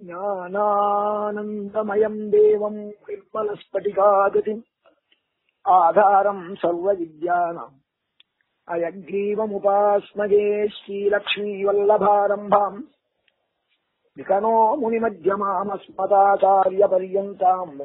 ज्ञानानन्दमयम् देवम् निर्मलस्फटिकागतिम् आधारम् सर्वविद्यानाम् अयग्रीवमुपास्मगे श्रीलक्ष्मीवल्लभारम्भाम् विकनो मुनिमध्यमामस्मदाचार्यपर्यन्ताम्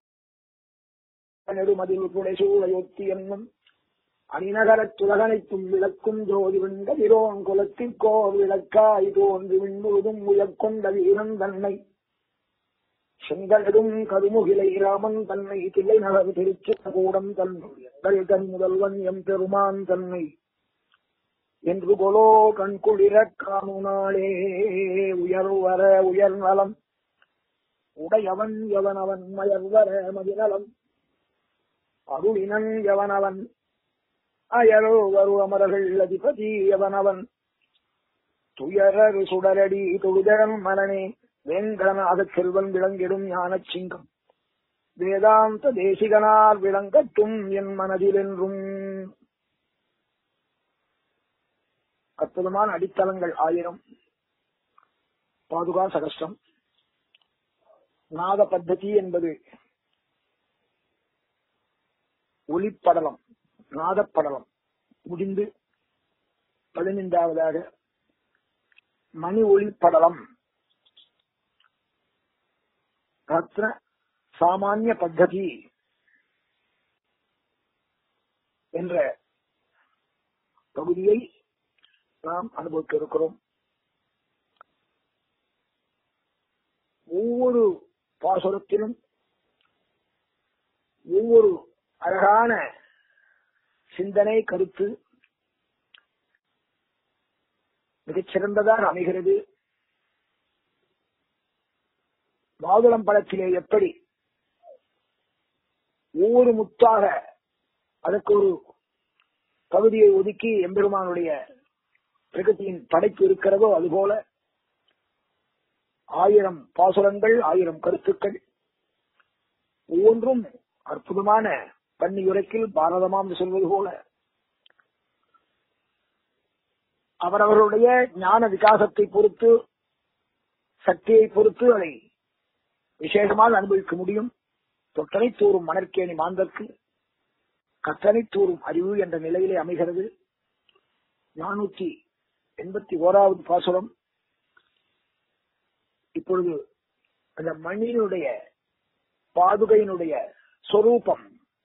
நெடுமதில் புடைசூழையொத்தி என்னும் அணிநகரத்துலகனைத்தும் விளக்கும் ஜோதிவிண்ட விரோன் குலத்திற்கோர் விளக்காய் தோன்றி விண்முழுதும் உயர்கொண்ட வீரன் தன்னை செங்கலடும் கருமுகிலை ராமன் தன்னை தில்லை நகர் திருச்சிக்கூடம் தன்னை எங்கள் கண் முதல்வன் எம் பெருமான் தன்னை என்று கொலோ கண்குளிரக் காணுனாளே உயர்வர உயர் நலம் உடையவன் எவனவன் மயர்வர மதிநலம் அருளினன் எவனவன் அயரோ வரு அமரர்கள் அதிபதி எவனவன் துயரரு சுடரடி தொழுதழம் மலனே வேங்கடநாத செல்வன் விளங்கிடும் ஞானச் சிங்கம் வேதாந்த தேசிகனார் விளங்கட்டும் என் மனதில் என்றும் அற்புதமான அடித்தளங்கள் ஆயிரம் பாதுகா சகஸ்டம் நாத பத்ததி என்பது ஒளிப்படலம் நாதப்படலம் முடிந்து பதினைந்தாவதாக மணி ஒளிப்படலம் ரத்ன சாமானிய பத்ததி என்ற பகுதியை நாம் அனுபவிக்க இருக்கிறோம் ஒவ்வொரு பாசுரத்திலும் ஒவ்வொரு அழகான சிந்தனை கருத்து மிகச் சிறந்ததாக அமைகிறது மாதுளம் பழத்திலே எப்படி ஒவ்வொரு முத்தாக அதற்கு ஒரு பகுதியை ஒதுக்கி எம்பெருமானுடைய பிரகதியின் படைப்பு இருக்கிறதோ அதுபோல ஆயிரம் பாசுரங்கள் ஆயிரம் கருத்துக்கள் ஒவ்வொன்றும் அற்புதமான பன்னியுரைக்கில் பாரதமாம் சொல்வது போல அவரவர்களுடைய ஞான விகாசத்தை பொறுத்து சக்தியை பொறுத்து அதை விசேஷமாக அனுபவிக்க முடியும் தொட்டனை தூறும் மணற்கேணி மாந்தற்கு கற்றனை தூறும் அறிவு என்ற நிலையிலே அமைகிறது நானூற்றி எண்பத்தி ஓராவது பாசுரம் இப்பொழுது அந்த மண்ணினுடைய பாதுகையினுடைய சொரூபம்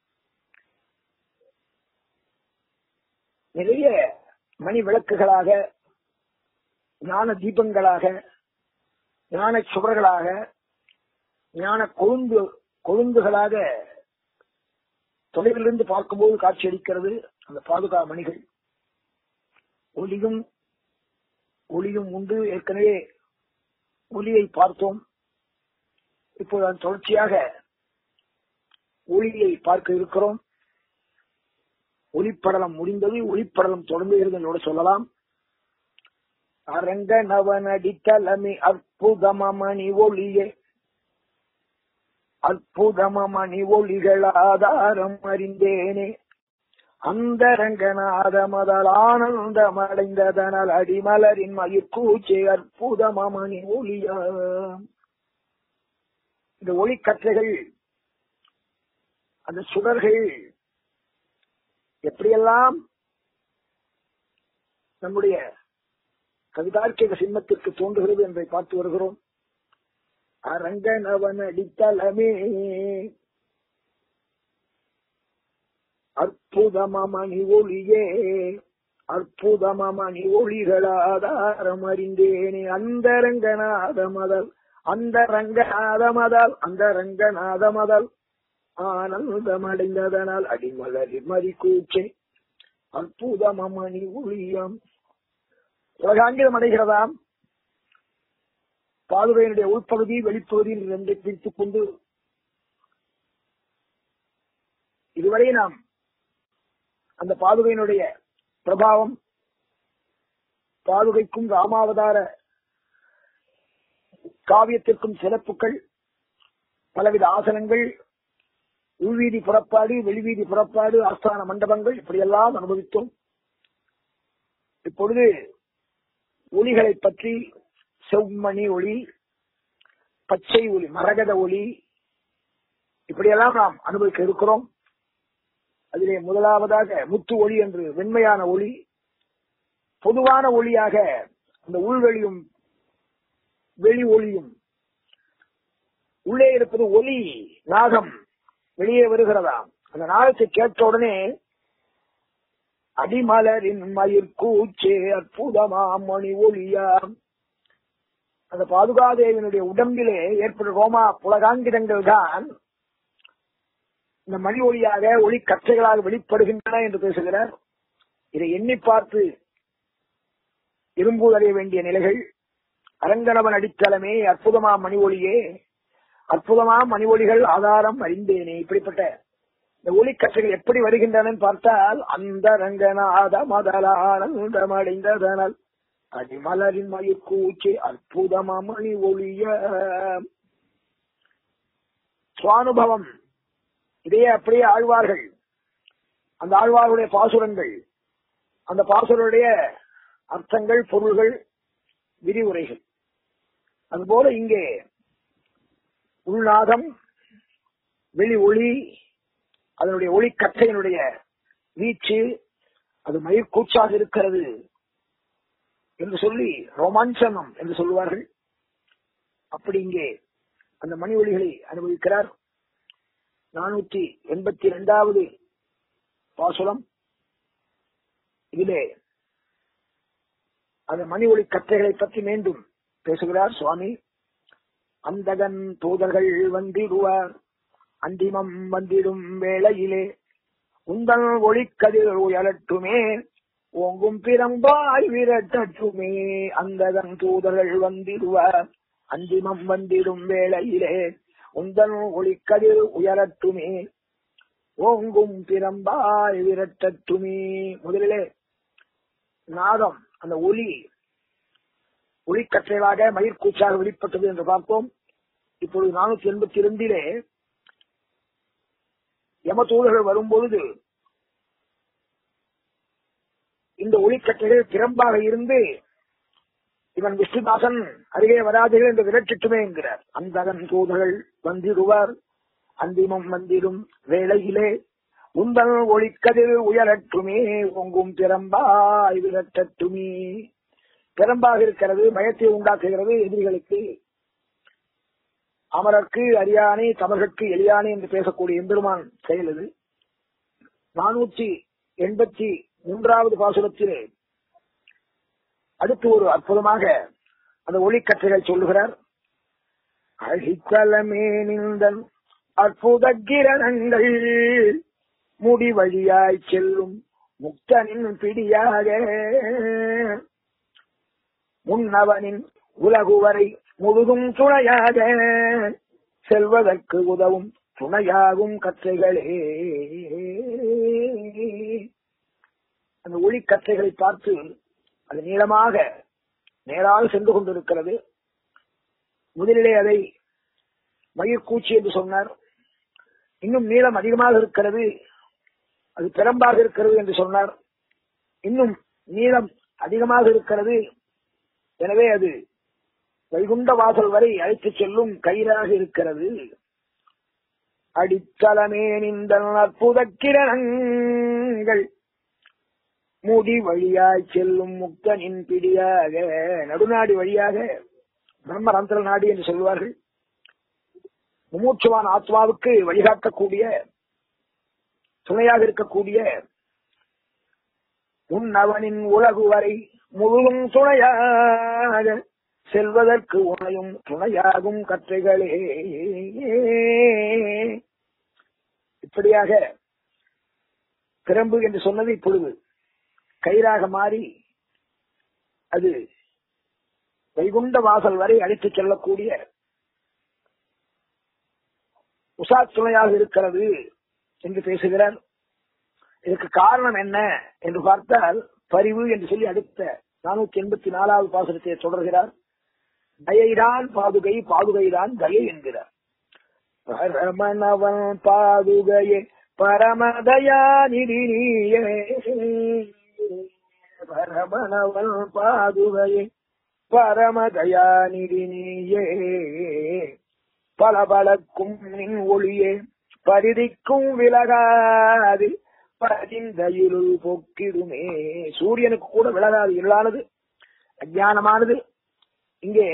நிறைய மணி விளக்குகளாக ஞான தீபங்களாக ஞான சுவர்களாக ஞான கொழுந்து கொழுந்துகளாக தொலைவிலிருந்து பார்க்கும்போது காட்சியளிக்கிறது அந்த பாதுகா மணிகள் ஒளியும் ஒளியும் உண்டு ஏற்கனவே ஒளியை பார்த்தோம் இப்போது தொடர்ச்சியாக ஒளியை பார்க்க இருக்கிறோம் ஒளிப்படலம் முடிந்தது ஒளிப்படலம் தொடங்குகிறது என்னோட சொல்லலாம் அரங்க நவனடித்தலமி அற்புதமணி ஒளியே அற்புதமணி ஒளிகள் ஆதாரம் அறிந்தேனே அந்த ரங்கநாத மதல் ஆனந்தம் அடைந்ததனால் அடிமலரின் மயிர்கூச்சை அற்புதமணி ஒளியா இந்த ஒளிக்கற்றைகள் அந்த சுடர்கள் எப்படியெல்லாம் நம்முடைய கவிதார்க்கிக சிம்மத்திற்கு தோன்றுகிறது என்பதை பார்த்து வருகிறோம் அரங்கனவன் அடித்தலமே அற்புதமணி ஒளியே அற்புதமணி ஒளிகளாதாரம் அறிந்தேனே அந்த ரங்கநாத மதல் அந்த ரங்கநாத மதல் அந்த ரங்கநாத மதல் ஆனந்தமடைந்ததனால் அடிமலரில் மறி கூச்சை அற்புதமணி ஒளியம் உலகாங்கிதம் அடைகிறதாம் பாதுகையினுடைய உள்பகுதி வெளிப்பகுதியில் இரண்டை பிரித்துக் கொண்டு இதுவரை நாம் அந்த பாதுகையினுடைய பிரபாவம் பாதுகைக்கும் ராமாவதார காவியத்திற்கும் சிறப்புகள் பலவித ஆசனங்கள் உள்வீதி புறப்பாடு வெளிவீதி புறப்பாடு ஆஸ்தான மண்டபங்கள் இப்படியெல்லாம் அனுபவித்தோம் இப்பொழுது ஒளிகளை பற்றி செவ்வணி ஒளி பச்சை ஒளி மரகத ஒளி இப்படியெல்லாம் நாம் அனுபவிக்க இருக்கிறோம் அதிலே முதலாவதாக முத்து ஒளி என்று வெண்மையான ஒளி பொதுவான ஒளியாக அந்த உள்வெளியும் வெளி ஒளியும் உள்ளே இருப்பது ஒலி நாகம் வெளியே வருகிறதாம் அந்த நாகத்தை கேட்ட உடனே அடிமலரின் மயிர் கூச்சே அற்புதமாம் மணி ஒளியாம் அந்த பாதுகாதேவினுடைய உடம்பிலே ஏற்படும் ரோமா புலகாங்கிதங்கள் தான் இந்த மணி ஒளியாக ஒளி கற்றைகளாக வெளிப்படுகின்றன என்று பேசுகிறார் இதை எண்ணி பார்த்து இரும்பு அறிய வேண்டிய நிலைகள் அரங்கணவன் அடித்தளமே அற்புதமா மணி ஒளியே அற்புதமா மணி ஒளிகள் ஆதாரம் அறிந்தேனே இப்படிப்பட்ட இந்த ஒளி கற்றைகள் எப்படி வருகின்றன பார்த்தால் அந்த ரங்கநாத மதலானந்தம் அடைந்ததனால் அடிமலரின் மயிர் கூச்சி அற்புதமா மணி ஒளிய சுவானுபவம் இதையே அப்படியே ஆழ்வார்கள் அந்த ஆழ்வார்களுடைய பாசுரங்கள் அந்த பாசுரனுடைய அர்த்தங்கள் பொருள்கள் விரிவுரைகள் அதுபோல இங்கே உள்நாதம் வெளி ஒளி அதனுடைய ஒளி கற்றையினுடைய வீச்சு அது மயிர்கூச்சாக இருக்கிறது என்று சொல்லி ரோமாஞ்சனம் என்று சொல்லுவார்கள் அப்படி இங்கே அந்த மணி ஒளிகளை அனுபவிக்கிறார் நானூற்றி எண்பத்தி இரண்டாவது பாசுரம் இதிலே அந்த மணி ஒளி கற்றைகளை பற்றி மீண்டும் பேசுகிறார் சுவாமி அந்தகன் தூதர்கள் வந்திடுவார் அந்திமம் வந்திடும் வேளையிலே உந்தன் ஒளிக்கதிர் உயரட்டுமே ஓங்கும் பிரம்பாய் விரட்டட்டுமே அந்தகன் தூதர்கள் வந்திடுவார் அந்திமம் வந்திடும் வேளையிலே உந்தன் ஒளிக்கதிர் உயரட்டுமே ஓங்கும் பிரம்பாய் விரட்டட்டுமே முதலிலே நாதம் அந்த ஒலி ஒளிக்கற்றைகளாக மயிர்கூச்சாக வெளிப்பட்டது என்று பார்த்தோம் இப்பொழுது நானூத்தி எண்பத்தி இரண்டிலே யமதூதர்கள் வரும்பொழுது இந்த ஒளிக்கற்றைகள் திறம்பாக இருந்து இவன் விஷ்ணுதாசன் அருகே வராதுகள் என்று விரட்டிட்டுமே என்கிறார் அந்தகன் தூதர்கள் வந்திடுவார் அந்திமம் வந்திடும் வேளையிலே உந்தன் ஒளிக்கதிர் உயரட்டுமே ஒங்கும் திறம்பாய் விரட்டட்டுமே திறம்பாக இருக்கிறது பயத்தை உண்டாக்குகிறது எதிரிகளுக்கு அமரர்க்கு அரியானே தமர்கற்கு எளியானே என்று பேசக்கூடிய எம்பெருமான் செயல் இது நானூற்றி எண்பத்தி மூன்றாவது பாசுரத்திலே அடுத்து ஒரு அற்புதமாக அந்த ஒளிக்கற்றைகள் சொல்லுகிறார் அழிக்கலமே நின்றன் அற்புத கிரணங்கள் முடி வழியாய் செல்லும் முக்தனின் பிடியாக முன்னவனின் உலகுவரை முழுதும் துணையாக செல்வதற்கு உதவும் துணையாகும் கற்றைகளே அந்த ஒளி கற்றைகளை பார்த்து அது நீளமாக நேராக சென்று கொண்டிருக்கிறது முதலிலே அதை மயிர்கூச்சி என்று சொன்னார் இன்னும் நீளம் அதிகமாக இருக்கிறது அது பெரம்பாக இருக்கிறது என்று சொன்னார் இன்னும் நீளம் அதிகமாக இருக்கிறது எனவே அது வைகுண்ட வாசல் வரை அழைத்துச் செல்லும் கயிறாக இருக்கிறது அடித்தளமே நின்ற அற்புத கிரணங்கள் முடி வழியாய் செல்லும் முக்தனின் பிடியாக நடுநாடி வழியாக பிரம்மரந்திர நாடி என்று சொல்வார்கள் முமூச்சுவான் ஆத்மாவுக்கு வழிகாட்டக்கூடிய துணையாக இருக்கக்கூடிய உன்னவனின் உலகு வரை முழுதும் துணையாக செல்வதற்கு உணையும் துணையாகும் கற்றைகளே இப்படியாக பிரம்பு என்று சொன்னது இப்பொழுது கயிறாக மாறி அது வைகுண்ட வாசல் வரை அழைத்துச் செல்லக்கூடிய உசா துணையாக இருக்கிறது என்று பேசுகிறார் இதற்கு காரணம் என்ன என்று பார்த்தால் பரிவு என்று சொல்லி அடுத்த நானூத்தி எண்பத்தி நாலாவது பாசனத்தை தொடர்கிறார் தயைதான் பாதுகை பாதுகைதான் தயை என்கிறார் பரமனவன் பாதுகையே பரமதயாநிதியே பரமனவன் பாதுகையே பரமதயாநிதியே பல பலக்கும் நின் ஒளியே பரிதிக்கும் விலகாது பதிந்த இருள் போக்கிடுமே சூரியனுக்கு கூட விலகாது இருளானது அஜானமானது இங்கே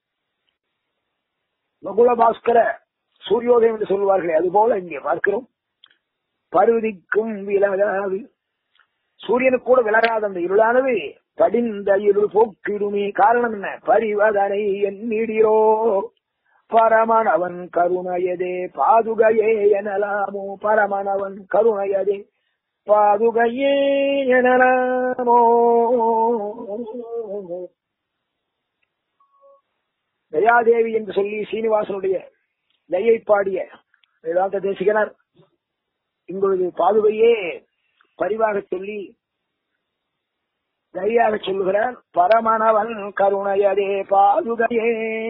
மகுல பாஸ்கர சூரியோதயம் என்று சொல்வார்களே அதுபோல இங்கே பார்க்கிறோம் பருதிக்கும் விலகாது சூரியனுக்கு கூட விலகாத அந்த இருளானது படிந்த இருள் போக்கிடுமே காரணம் என்ன பரிவதனை எண்ணிடிரோ பரமனவன் கருணையதே பாதுகையே எனலாமோ பரமனவன் கருணையதே பாதுகையே எனலாமோ தயாதேவி என்று சொல்லி சீனிவாசனுடைய தயை பாடிய வேதாந்த தேசிகனர் இங்கொழுது பாதுகையே பரிவாக சொல்லி தயாக சொல்லுகிறார் பரமனவன் கருணையதே பாதுகையே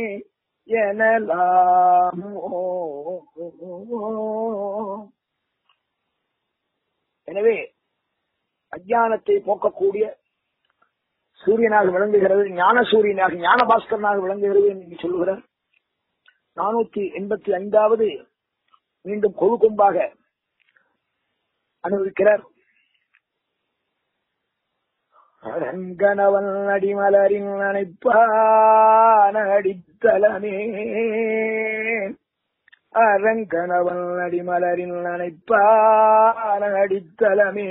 எனலாமோ எனவே அஜானத்தை போக்கக்கூடிய சூரியனாக விளங்குகிறது ஞான சூரியனாக ஞான பாஸ்கரனாக விளங்குகிறது என்று சொல்லுகிறார் நானூத்தி எண்பத்தி ஐந்தாவது மீண்டும் கொழு கொம்பாக அனுபவிக்கிறார் அரங்கனவன் அடிமலரின் அணைப்பான அடித்தலமே அரங்கனவன் அடிமலரின் அணைப்பான அடித்தலமே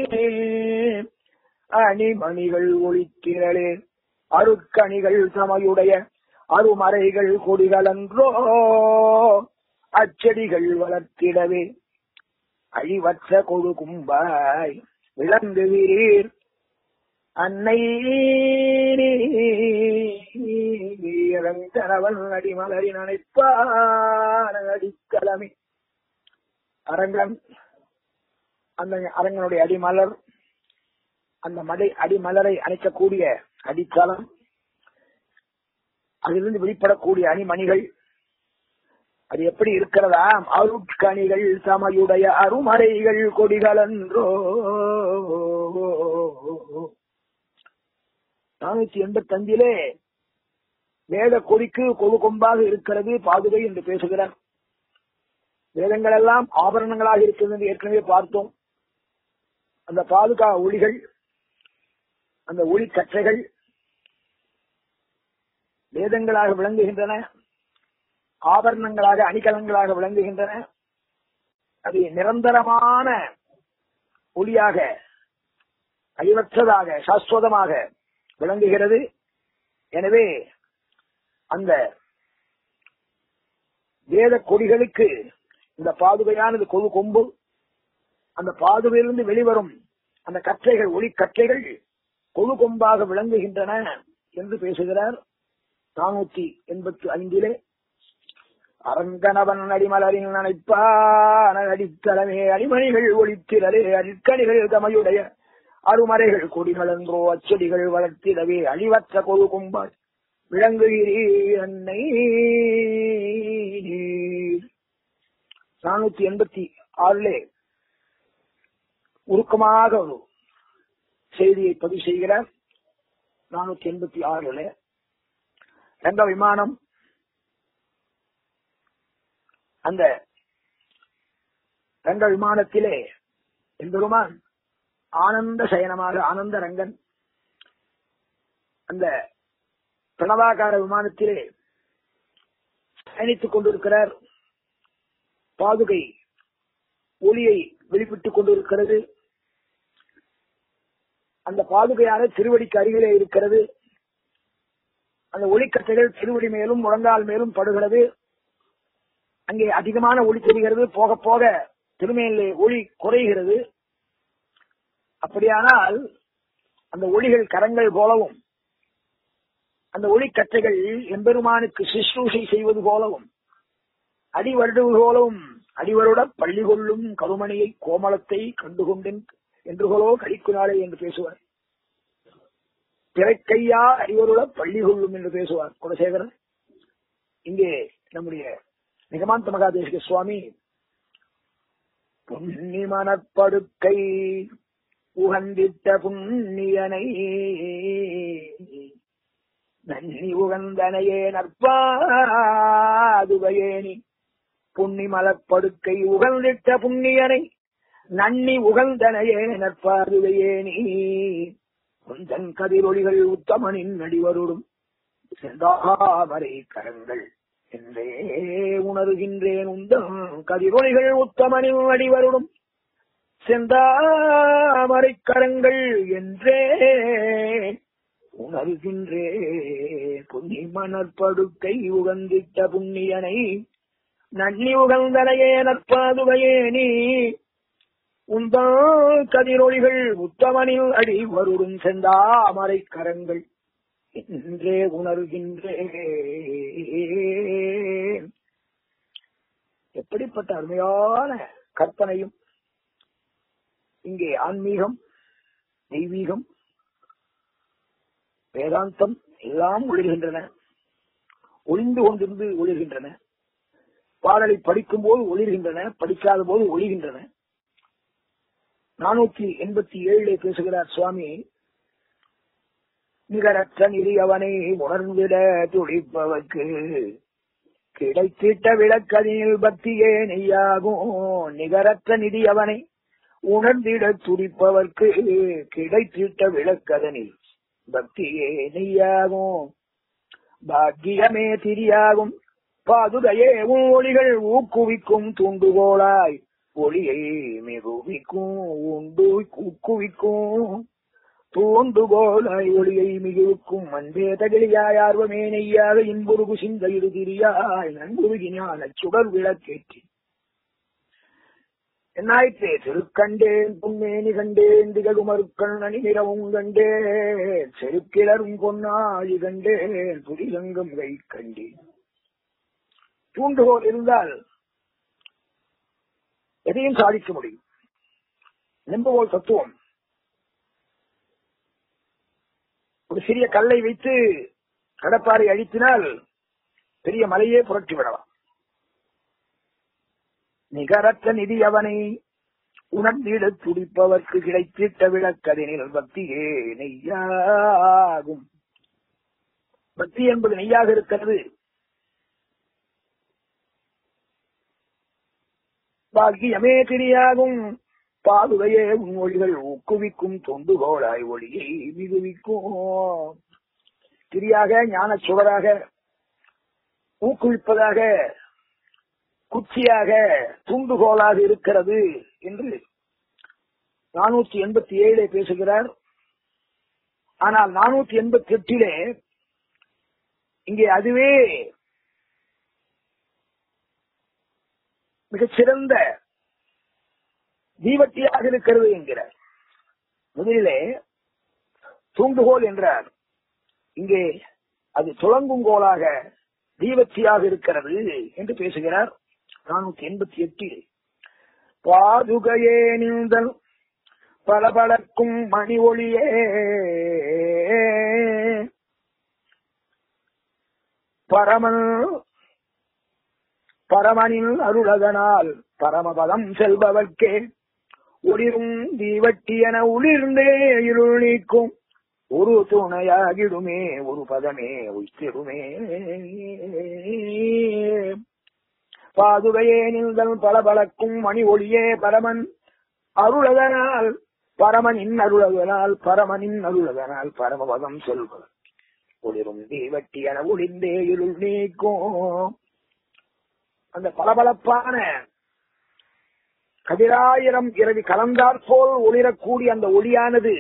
அணிமணிகள் ஒளித்திரளே அருட்கணிகள் சமையுடைய அருமறைகள் கொடிகளன்றோ அச்செடிகள் வளர்த்திடவே அழிவற்ற கொடு கும்பாய் விளங்குவீர் அன்னை இறங்கனவன் அடிமலரின் அணைப்பான அடித்தலமே அரங்கன் அந்த அரங்கனுடைய அடிமலர் அந்த மடை அடிமலரை அணைக்கக்கூடிய அடித்தளம் அதிலிருந்து வெளிப்படக்கூடிய அணிமணிகள் அது எப்படி இருக்கிறதா அருட்கணிகள் சமையுடைய அருமறைகள் கொடிகளன்றோ நானூத்தி எண்பத்தி அஞ்சிலே வேத கொடிக்கு கொழு கொம்பாக இருக்கிறது பாதுகை என்று பேசுகிறார் வேதங்கள் எல்லாம் ஆபரணங்களாக இருக்கிறது என்று ஏற்கனவே பார்த்தோம் அந்த பாதுகா ஒளிகள் அந்த ஒளி கற்றைகள் வேதங்களாக விளங்குகின்றன ஆபரணங்களாக அணிகலங்களாக விளங்குகின்றன அது நிரந்தரமான ஒளியாக அழிவற்றதாக சாஸ்வதமாக விளங்குகிறது எனவே அந்த வேத கொடிகளுக்கு இந்த பாதுகையானது கொழு கொம்பு அந்த பாதுகையிலிருந்து வெளிவரும் அந்த கற்றைகள் ஒளி கற்றைகள் கொழு கொம்பாக விளங்குகின்றன என்று பேசுகிறார் நானூத்தி எண்பத்தி ஐந்திலே அரங்கனவன் அடிமலரின் நினைப்பான அடித்தளமே அடிமணிகள் ஒளித்திரலே அடிக்கணிகள் தமையுடைய அருமறைகள் கொடிகள் என்றோ அச்செடிகள் வளர்த்திடவே அழிவற்ற கொழு கொம்பாய் விளங்குகிறீர் அன்னை நானூத்தி எண்பத்தி ஆறிலே உருக்கமாக ஒரு செய்தியை பதிவு செய்கிறார் நானூத்தி எண்பத்தி ஆறுல ரங்க விமானம் அந்த ரங்க விமானத்திலே எம்பெருமான் ஆனந்த சயனமாக ஆனந்த ரங்கன் அந்த பிரணவாகார விமானத்திலே பயணித்துக் கொண்டிருக்கிறார் பாதுகை ஒளியை வெளிப்பட்டுக் கொண்டிருக்கிறது அந்த பாதுகையான திருவடிக்கு அருகிலே இருக்கிறது அந்த ஒளிக்கற்றைகள் திருவடி மேலும் முழங்கால் மேலும் படுகிறது அங்கே அதிகமான ஒளி தெரிகிறது போக போக திருமையிலே ஒளி குறைகிறது அப்படியானால் அந்த ஒளிகள் கரங்கள் போலவும் அந்த ஒளிக்கற்றைகள் எம்பெருமானுக்கு சிஸ்ரூஷை செய்வது போலவும் அடிவருடுவது போலவும் அடிவருட பள்ளி கொள்ளும் கருமணியை கோமலத்தை கண்டுகொண்டேன் என்றுகளோ கழிக்கு நாளே என்று பேசுவார் திரைக்கையா அடிவருட பள்ளி கொள்ளும் என்று பேசுவார் குலசேகரன் இங்கே நம்முடைய நிகமாந்த மகாதேசிக சுவாமி புன்னி மனப்படுக்கை உகந்திட்ட புண்ணியனை நன்னி உகந்தனையே நற்பாதுகையே பாதுகையேனி புன்னி மலப்படுக்கை உகழ்ந்திட்ட புண்ணியனை நன்னி உகழ்ந்தனையே நற்பாதுகையேனி குந்தன் கதிரொளிகள் உத்தமனின் நடிவருடும் செந்தாமரை கரங்கள் என்றே உணர்கின்றேன் உந்தம் கதிரொளிகள் உத்தமனின் நடிவருடும் செந்தாமரை கரங்கள் என்றே உணர்கின்றே புன்னி மணற்படுக்கை உகந்திட்ட புண்ணியனை நன்னி உகந்தனையே நற்பாதுவையே நீ உந்தா கதிரொளிகள் உத்தமனில் அடி வருடும் செந்தாமரை கரங்கள் என்றே உணர்கின்றே எப்படிப்பட்ட அருமையான கற்பனையும் இங்கே ஆன்மீகம் தெய்வீகம் வேதாந்தம் எல்லாம் ஒளிர்கின்றன ஒளிந்து கொண்டிருந்து ஒளிர்கின்றன பாடலை படிக்கும் போது ஒளிர்கின்றன படிக்காத போது ஒளிகின்றன நானூத்தி எண்பத்தி ஏழுல பேசுகிறார் சுவாமி நிகரற்ற நிதி அவனை உணர்ந்திட துடிப்பவர்க்கு கிடைத்திட்ட விளக்கதில் பக்தியே நெய்யாகும் நிகரற்ற நிதி அவனை உணர்ந்திட துடிப்பவர்க்கு கிடைத்திட்ட விளக்கதனில் பக்தியே நெய்யாகும் பாக்கியமே திரியாகும் பாதுகையே உன் ஒளிகள் ஊக்குவிக்கும் தூண்டுகோளாய் ஒளியை மிகுவிக்கும் உண்டு ஊக்குவிக்கும் தூண்டுகோளாய் ஒளியை மிகுவிக்கும் அன்பே தகிழியாய் ஆர்வமே நெய்யாக இன்புருகு சிந்தையிடு திரியாய் நண்புருகி ஞான சுடர் விளக்கேற்றி என்னாயிற்றே திருக்கண்டேன் புன்னேனி கண்டேன் திகழுமருக்கள் அணிநிறவும் கண்டேன் செருக்கிளரும் பொன்னாழி கண்டேன் புரிசங்கம் கை கண்டேன் தூண்டுகோல் இருந்தால் எதையும் சாதிக்க முடியும் நம்புகோல் தத்துவம் ஒரு சிறிய கல்லை வைத்து கடப்பாறை அழித்தினால் பெரிய மலையே புரட்டி விடலாம் நிகரற்ற நிதி அவனை உணர்ந்திட துடிப்பவர்க்கு கிடைத்திட்ட விளக்கதினில் பக்தியே நெய்யாகும் பக்தி என்பது நெய்யாக இருக்கிறது பாக்கியமே திரியாகும் பாதுகையே உன் ஒளிகள் ஊக்குவிக்கும் தொண்டுகோளாய் ஒளியை மிகுவிக்கும் திரியாக ஞான சுவராக ஊக்குவிப்பதாக குச்சியாக தூண்டுகோலாக இருக்கிறது என்று நானூற்றி எண்பத்தி ஏழு பேசுகிறார் ஆனால் நானூற்றி எண்பத்தி எட்டிலே இங்கே அதுவே மிகச்சிறந்த தீவட்டியாக இருக்கிறது என்கிறார் முதலிலே தூண்டுகோல் என்றார் இங்கே அது துளங்கும் கோலாக தீவத்தியாக இருக்கிறது என்று பேசுகிறார் நானூத்தி எண்பத்தி எட்டில் பாதுகையே நீந்தல் பளபளக்கும் மணி ஒளியே பரமன் பரமனின் அருளதனால் பரமபதம் செல்பவர்க்கே ஒளிரும் தீவட்டி என ஒளிர்ந்தே இருள் நீக்கும் ஒரு துணையாகிடுமே ஒரு பதமே உய்த்திடுமே பாதுகையே நின்றல் பளபளக்கும் மணி ஒளியே பரமன் அருளதனால் பரமனின் அருளதனால் பரமனின் அருளதனால் பரமபதம் செல்பவர் ஒளிரும் தீவட்டி என ஒளிந்தே இருள் நீக்கும் அந்த பளபளப்பான கதிராயிரம் இரவி கலந்தாற் போல் ஒளிரக்கூடிய அந்த ஒளியானது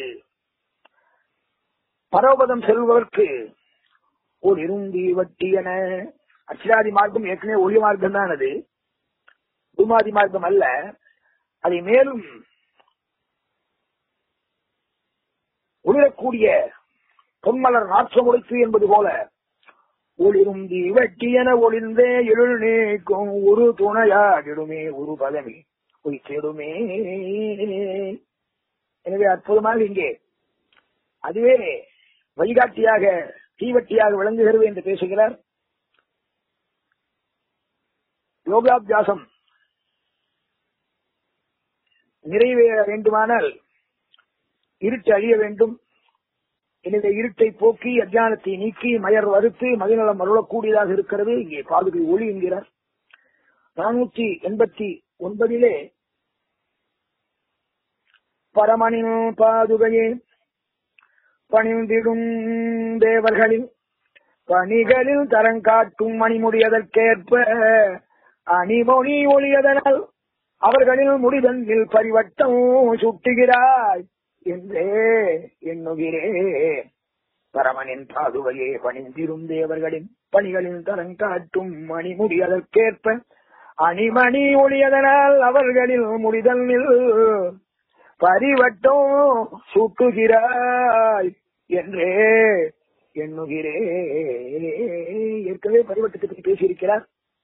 பரவபதம் செல்வதற்கு ஒளிரும் தீவட்டி என அச்சிராதி மார்க்கம் ஏற்கனவே ஒளி மார்க்கம் தான் அது பூமாதி மார்க்கம் அல்ல அதை மேலும் ஒளிரக்கூடிய பொன்மலர் நாற்றம் உடைத்து என்பது போல ஒளிரும் தீவட்டி என ஒளிர்ந்தே இருள் நீக்கும் ஒரு துணையாகிடுமே ஒரு பதமே பொய்த்திடுமே எனவே அற்புதமாக இங்கே அதுவே வழிகாட்டியாக தீவட்டியாக விளங்குகிறது என்று பேசுகிறார் யோகாபியாசம் நிறைவேற வேண்டுமானால் இருட்டு அழிய வேண்டும் எனவே இருட்டை போக்கி அஜானத்தை நீக்கி மயர் வறுத்து மதிநலம் அருளக்கூடியதாக இருக்கிறது இங்கே பாதுகை ஒளி என்கிறார் நானூத்தி எண்பத்தி ஒன்பதிலே பரமனின் பாதுகையே பணிந்திடும் தேவர்களின் பணிகளில் தரங்காட்டும் மணிமுடியதற்கேற்ப அணிமொழி ஒளியதனால் அவர்களில் முடிதன்னில் பரிவட்டம் சுட்டுகிறாய் என்றே எண்ணுகிறே பரமனின் பாதுகையே பணிந்திரும் தேவர்களின் பணிகளில் தரங்காட்டும் மணிமுடி அதற்கேற்ப அணிமணி ஒளியதனால் அவர்களில் முடிதன்னில் பரிவட்டம் சுட்டுகிறாய் என்றே எண்ணுகிறே ஏற்கனவே பரிவட்டத்தை பற்றி பேசியிருக்கிறார்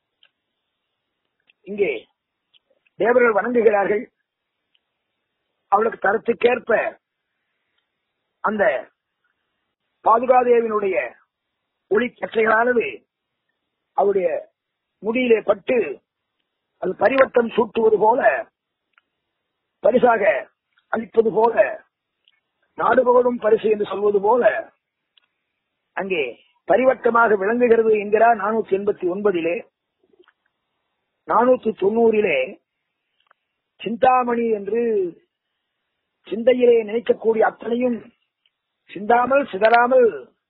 இங்கே தேவர்கள் வணங்குகிறார்கள் அவளுக்கு தரத்துக்கேற்ப அந்த பாதுகாதேவினுடைய ஒளி கற்றைகளானது அவருடைய முடியிலே பட்டு அது பரிவட்டம் சூட்டுவது போல பரிசாக அளிப்பது போல நாடுபோடும் பரிசு என்று சொல்வது போல அங்கே பரிவட்டமாக விளங்குகிறது என்கிறார் நானூத்தி எண்பத்தி ஒன்பதிலே நானூத்தி தொண்ணூறிலே சிந்தாமணி என்று சிந்தையிலே நினைக்கக்கூடிய அத்தனையும் சிந்தாமல் சிதறாமல்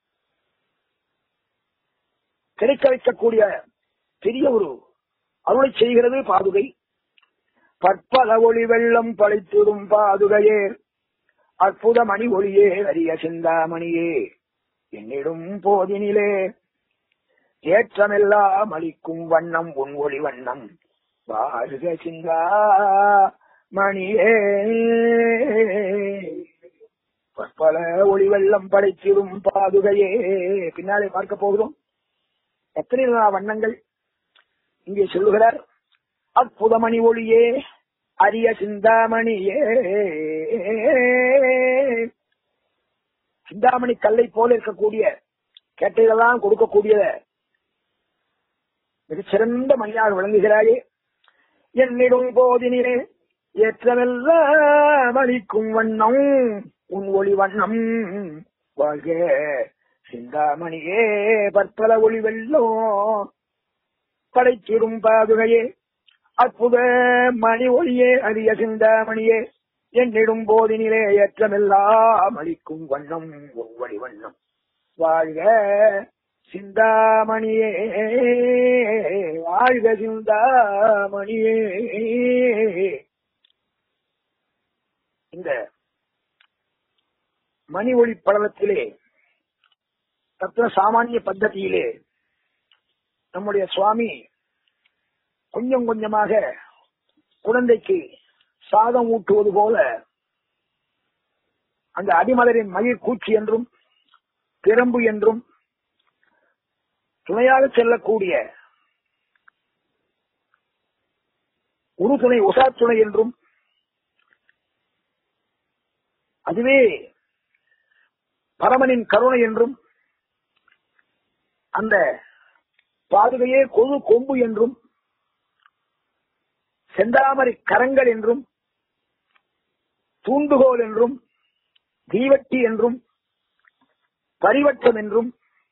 கிடைக்க வைக்கக்கூடிய பெரிய ஒரு அருளை செய்கிறது பாதுகை பற்பல ஒளி வெள்ளம் படைத்திடும் பாதுகையே அற்புத மணி ஒளியே அரிய சிந்தாமணியே என்னிடும் போதினிலே ஏற்றமெல்லாம் அளிக்கும் வண்ணம் உன் ஒளி வண்ணம் வாழ்க சிங்கா மணியே பற்பல ஒளி வெள்ளம் படைத்திடும் பாதுகையே பின்னாலே பார்க்க போகிறோம் எத்தனை வண்ணங்கள் இங்கே சொல்லுகிறார் அற்புதமணி ஒளியே அரிய சிந்தாமணியே சிந்தாமணி கல்லை போல இருக்கக்கூடிய கேட்டைகளெல்லாம் கொடுக்கக்கூடிய மிகச்சிறந்த மணியாக விளங்குகிறாயே என்னிடும் போதினிலே ஏற்றமெல்லாம் அளிக்கும் வண்ணம் உன் ஒளி வண்ணம் வாழ்க சிந்தாமணியே பற்பல ஒளி வெள்ளம் படைத்திடும் பாதுகையே அற்புத மணி ஒளியே அரிய சிந்தாமணியே என்னிடும் போதினிலே ஏற்றமெல்லாம் அளிக்கும் வண்ணம் உன் ஒளி வண்ணம் வாழ்க சிந்தாமணியே வாழ்க சிந்தாமணியே இந்த மணி ஒளி படலத்திலே தத்துவ சாமானிய பద్ధதியிலே நம்முடைய சுவாமி கொஞ்சம் கொஞ்சமாக குழந்தைக்கு சாதம் ஊட்டுவது போல அந்த அடிமலரின் மயிர் கூச்சி என்றும் பிரம்பு என்றும் துணையாக செல்லக்கூடிய உரு துணை உசா துணை என்றும் அதுவே பரமனின் கருணை என்றும் அந்த பாதுகையே கொது கொம்பு என்றும் செந்தாமரை கரங்கள் என்றும் தூண்டுகோல் என்றும் தீவட்டி என்றும் பரிவட்டம் என்றும்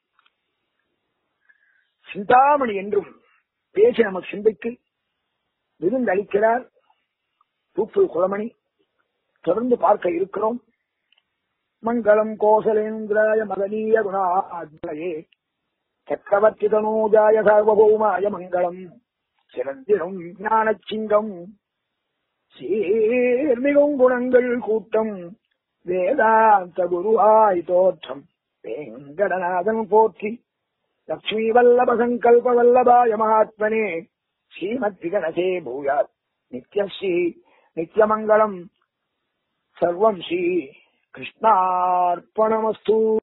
சிந்தாமணி என்றும் பேசி நமக்கு சிந்தைக்கு விருந்தளிக்கிறார் தூப்பு குளமணி தொடர்ந்து பார்க்க இருக்கிறோம் மங்களம் கோசலேந்திராய மகனீய குணாத்மயே சக்கரவர்த்தி தனூஜாய சார்வபௌமாய மங்களம் சிறந்திடும் ஞானச் சிங்கம் சீர்மிகும் குணங்கள் கூட்டம் வேதாந்த குருவாய் தோற்றம் வேங்கடநாதன் போற்றி லக்ஷ்மி வல்லப சங்கல்ப வல்லபாய மகாத்மனே ஸ்ரீமத் விகனசே பூயாத் நித்யஸ்ரீ நித்யமங்கலம் சர்வம் ஸ்ரீ கிருஷ்ணார்ப்பணமஸ்து